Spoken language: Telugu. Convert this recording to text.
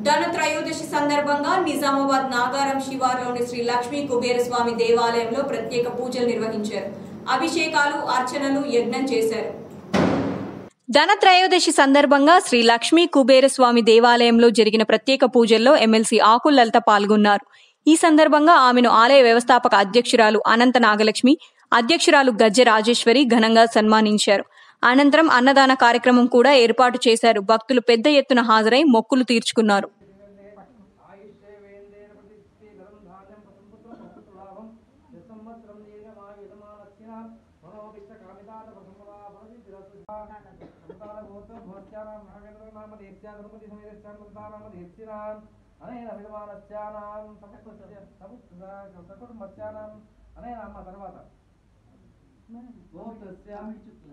ధన త్రయోదశి సందర్భంగా నిజామాబాద్ నాగారం శివార్లోని శ్రీ లక్ష్మీ కుబేర స్వామి దేవాలయంలో ప్రత్యేక పూజలు నిర్వహించారు అభిషేకాలు అర్చనలు యజ్ఞం చేశారు ధనత్రయోదశి సందర్భంగా శ్రీ లక్ష్మీ కుబేర స్వామి దేవాలయంలో జరిగిన ప్రత్యేక పూజల్లో ఎమ్మెల్సీ ఆకుల లలిత పాల్గొన్నారు ఈ సందర్భంగా ఆమెను ఆలయ వ్యవస్థాపక అధ్యక్షురాలు అనంత నాగలక్ష్మి అధ్యక్షురాలు గజ్జె రాజేశ్వరి ఘనంగా సన్మానించారు అనంతరం అన్నదాన కార్యక్రమం కూడా ఏర్పాటు చేశారు భక్తులు పెద్ద ఎత్తున హాజరై మొక్కులు తీర్చుకున్నారు అనేన అమ్మ తర్వాత